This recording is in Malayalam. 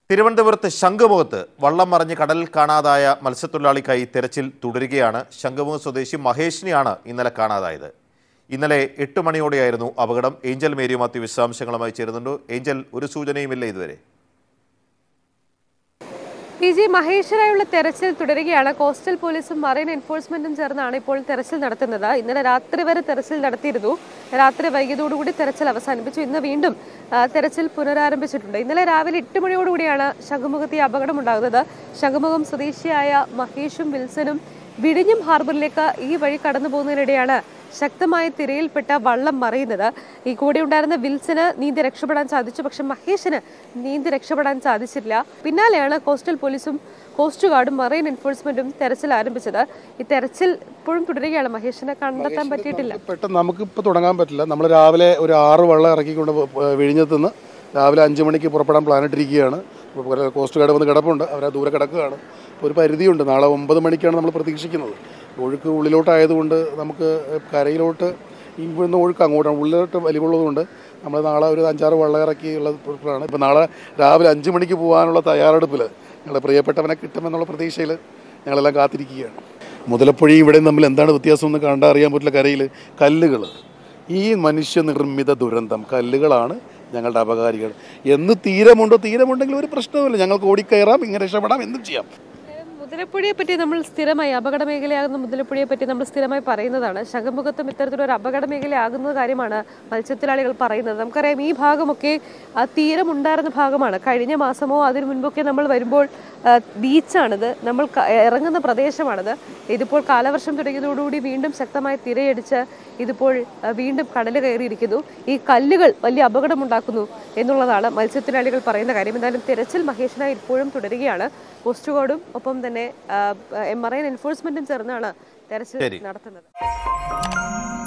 തിരുവനന്തപുരത്ത് ശംഖുമുഖത്ത് വള്ളം മറിഞ്ഞ് കടലിൽ കാണാതായ മത്സ്യത്തൊഴിലാളിക്കായി തെരച്ചിൽ തുടരുകയാണ് ശംഖുമുഖം സ്വദേശി മഹേഷിനെയാണ് ഇന്നലെ കാണാതായത് ഇന്നലെ എട്ട് മണിയോടെയായിരുന്നു അപകടം ഏഞ്ചൽ മേരി മാത്യു വിശദാംശങ്ങളുമായി ചേരുന്നുണ്ട് ഏഞ്ചൽ ഒരു സൂചനയുമില്ല ഇതുവരെ പി ജി മഹേഷിനായുള്ള തെരച്ചിൽ തുടരുകയാണ് കോസ്റ്റൽ പോലീസും മറൈൻ എൻഫോഴ്സ്മെന്റും ചേർന്നാണ് ഇപ്പോൾ തെരച്ചിൽ നടത്തുന്നത് ഇന്നലെ രാത്രി വരെ തെരച്ചിൽ നടത്തിയിരുന്നു രാത്രി വൈകിയതോടുകൂടി തെരച്ചിൽ അവസാനിപ്പിച്ചു ഇന്ന് വീണ്ടും ആ, തെരച്ചിൽ പുനരാരംഭിച്ചിട്ടുണ്ട് ഇന്നലെ രാവിലെ എട്ട് മണിയോടുകൂടിയാണ് ശംഖുമുഖത്ത് ഈ അപകടമുണ്ടാകുന്നത് ശംഖുമുഖം സ്വദേശിയായ മഹേഷും വിൽസനും വിഴിഞ്ഞം ഹാർബറിലേക്ക് ഈ വഴി കടന്നു പോകുന്നതിനിടെയാണ് ശക്തമായ തിരയിൽപ്പെട്ട വള്ളം മറിയുന്നത് ഈ കൂടെ ഉണ്ടായിരുന്ന വിൽസന് നീന്തി രക്ഷപ്പെടാൻ സാധിച്ചു പക്ഷെ മഹേഷിന് നീന്തി രക്ഷപ്പെടാൻ സാധിച്ചില്ല പിന്നാലെയാണ് കോസ്റ്റൽ പോലീസും കോസ്റ്റ് ഗാർഡും മറൈൻ എൻഫോഴ്സ്മെന്റും തെരച്ചിൽ ആരംഭിച്ചത് ഈ തെരച്ചിൽ ഇപ്പോഴും തുടരുകയാണ് മഹേഷിനെ കണ്ടെത്താൻ പറ്റിയിട്ടില്ല പെട്ടെന്ന് നമുക്കിപ്പോൾ തുടങ്ങാൻ പറ്റില്ല നമ്മൾ രാവിലെ ഒരു ആറ് വെള്ളം ഇറക്കിക്കൊണ്ട് വിഴിഞ്ഞത്ത് നിന്ന് രാവിലെ അഞ്ച് മണിക്ക് പുറപ്പെടാൻ പ്ലാൻ ഇട്ടിരിക്കുകയാണ് ഇപ്പോൾ കുറേ കോസ്റ്റ് ഗാർഡ് വന്ന് കിടപ്പുണ്ട് അവർ ആ ദൂരെ കിടക്കുകയാണ് അപ്പോൾ ഒരു പരിധിയുണ്ട് നാളെ ഒമ്പത് മണിക്കാണ് നമ്മൾ പ്രതീക്ഷിക്കുന്നത് ഒഴുക്ക് ഉള്ളിലോട്ടായതുകൊണ്ട് നമുക്ക് കരയിലോട്ട് ഇവിടുന്ന് ഒഴുക്ക് അങ്ങോട്ടാണ് ഉള്ളിലോട്ട് വലിവുള്ളതുകൊണ്ട് നമ്മൾ നാളെ ഒരു അഞ്ചാറ് വെള്ളം ഇറക്കിയുള്ള പ്ലാനാണ് ഇപ്പോൾ നാളെ രാവിലെ അഞ്ച് മണിക്ക് പോകാനുള്ള തയ്യാറെടുപ്പിൽ ഞങ്ങളുടെ പ്രിയപ്പെട്ടവനെ കിട്ടുമെന്നുള്ള പ്രതീക്ഷയിൽ ഞങ്ങളെല്ലാം കാത്തിരിക്കുകയാണ് മുതലപ്പുഴയും ഇവിടെയും തമ്മിൽ എന്താണ് വ്യത്യാസം എന്ന് കണ്ടാൽ അറിയാൻ പറ്റില്ല കരയിൽ കല്ലുകൾ ഈ മനുഷ്യനിർമ്മിത ദുരന്തം കല്ലുകളാണ് ഞങ്ങളുടെ അപകാരികൾ എന്ന് തീരമുണ്ടോ തീരമുണ്ടെങ്കിൽ ഒരു പ്രശ്നവുമില്ല ഞങ്ങൾക്ക് ഓടിക്കയറാം ഇങ്ങനെ രക്ഷപ്പെടാം എന്തും ചെയ്യാം മുതലപ്പുഴയെ പറ്റി നമ്മൾ സ്ഥിരമായി അപകട മേഖലയാകുന്ന മുതലപ്പുഴയെ പറ്റി നമ്മൾ സ്ഥിരമായി പറയുന്നതാണ് ശംഖുമുഖത്തും ഇത്തരത്തിലൊരു അപകട മേഖലയാകുന്ന കാര്യമാണ് മത്സ്യത്തൊഴിലാളികൾ പറയുന്നത് നമുക്കറിയാം ഈ ഭാഗമൊക്കെ ആ, തീരമുണ്ടായിരുന്ന ഭാഗമാണ് കഴിഞ്ഞ മാസമോ അതിനു മുൻപൊക്കെ നമ്മൾ വരുമ്പോൾ ആ, ബീച്ചാണിത് നമ്മൾ ക- ഇറങ്ങുന്ന പ്രദേശമാണിത് ഇതിപ്പോൾ കാലവർഷം തുടങ്ങിയതോടുകൂടി വീണ്ടും ശക്തമായ തിരയടിച്ച് ഇതിപ്പോൾ ആ, വീണ്ടും കടൽ കയറിയിരിക്കുന്നു ഈ കല്ലുകൾ വലിയ അപകടമുണ്ടാക്കുന്നു എന്നുള്ളതാണ് മത്സ്യത്തൊഴിലാളികൾ പറയുന്ന കാര്യം എന്തായാലും തിരച്ചിൽ മഹേഷിനായി ഇപ്പോഴും തുടരുകയാണ് കോസ്റ്റ് ഗാർഡും ഒപ്പം തന്നെ മറൈൻ എൻഫോഴ്സ്മെന്റും ചേർന്നാണ് തെരച്ചിൽ ശരി. നടത്തുന്നത്